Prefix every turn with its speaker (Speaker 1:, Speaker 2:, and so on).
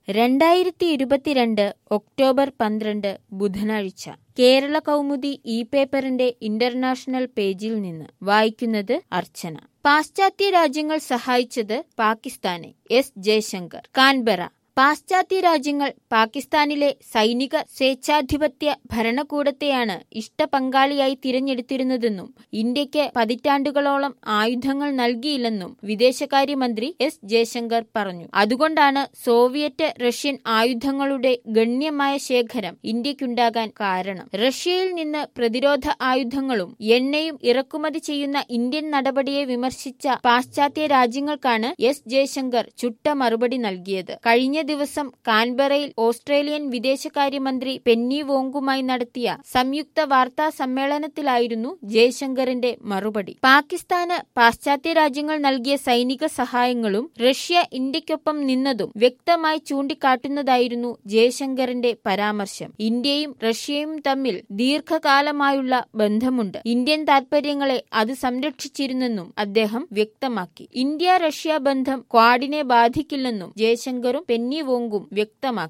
Speaker 1: രണ്ടായിരത്തി ഇരുപത്തിരണ്ട് ഒക്ടോബർ പന്ത്രണ്ട് ബുധനാഴ്ച കേരള കൗമുദി ഇ പേപ്പറിന്റെ ഇന്റർനാഷണൽ പേജിൽ നിന്ന് വായിക്കുന്നത് അർച്ചന പാശ്ചാത്യ രാജ്യങ്ങൾ സഹായിച്ചത് പാകിസ്ഥാനെ എസ് ജയശങ്കർ കാൻബറ പാശ്ചാത്യ രാജ്യങ്ങൾ പാകിസ്ഥാനിലെ സൈനിക സ്വേച്ഛാധിപത്യ ഭരണകൂടത്തെയാണ് ഇഷ്ടപങ്കാളിയായി തിരഞ്ഞെടുത്തിരുന്നതെന്നും ഇന്ത്യക്ക് പതിറ്റാണ്ടുകളോളം ആയുധങ്ങൾ നൽകിയില്ലെന്നും വിദേശകാര്യമന്ത്രി എസ് ജയശങ്കർ പറഞ്ഞു അതുകൊണ്ടാണ് സോവിയറ്റ് റഷ്യൻ ആയുധങ്ങളുടെ ഗണ്യമായ ശേഖരം ഇന്ത്യക്കുണ്ടാകാൻ കാരണം റഷ്യയിൽ നിന്ന് പ്രതിരോധ ആയുധങ്ങളും എണ്ണയും ഇറക്കുമതി ചെയ്യുന്ന ഇന്ത്യൻ നടപടിയെ വിമർശിച്ച പാശ്ചാത്യ രാജ്യങ്ങൾക്കാണ് എസ് ജയശങ്കർ ചുട്ട മറുപടി നൽകിയത് കഴിഞ്ഞ ദിവസം കാൻബറയിൽ ഓസ്ട്രേലിയൻ വിദേശകാര്യമന്ത്രി പെന്നി വോങ്കുമായി നടത്തിയ സംയുക്ത വാർത്താ സമ്മേളനത്തിലായിരുന്നു ജയശങ്കറിന്റെ മറുപടി പാകിസ്ഥാന് പാശ്ചാത്യ രാജ്യങ്ങൾ നൽകിയ സൈനിക സഹായങ്ങളും റഷ്യ ഇന്ത്യക്കൊപ്പം നിന്നതും വ്യക്തമായി ചൂണ്ടിക്കാട്ടുന്നതായിരുന്നു ജയശങ്കറിന്റെ പരാമർശം ഇന്ത്യയും റഷ്യയും തമ്മിൽ ദീർഘകാലമായുള്ള ബന്ധമുണ്ട് ഇന്ത്യൻ താൽപര്യങ്ങളെ അത് സംരക്ഷിച്ചിരുന്നെന്നും അദ്ദേഹം വ്യക്തമാക്കി ഇന്ത്യ റഷ്യ ബന്ധം ക്വാഡിനെ ബാധിക്കില്ലെന്നും ജയശങ്കറും പെന്നി വോങ്കും വ്യക്തമാക്കി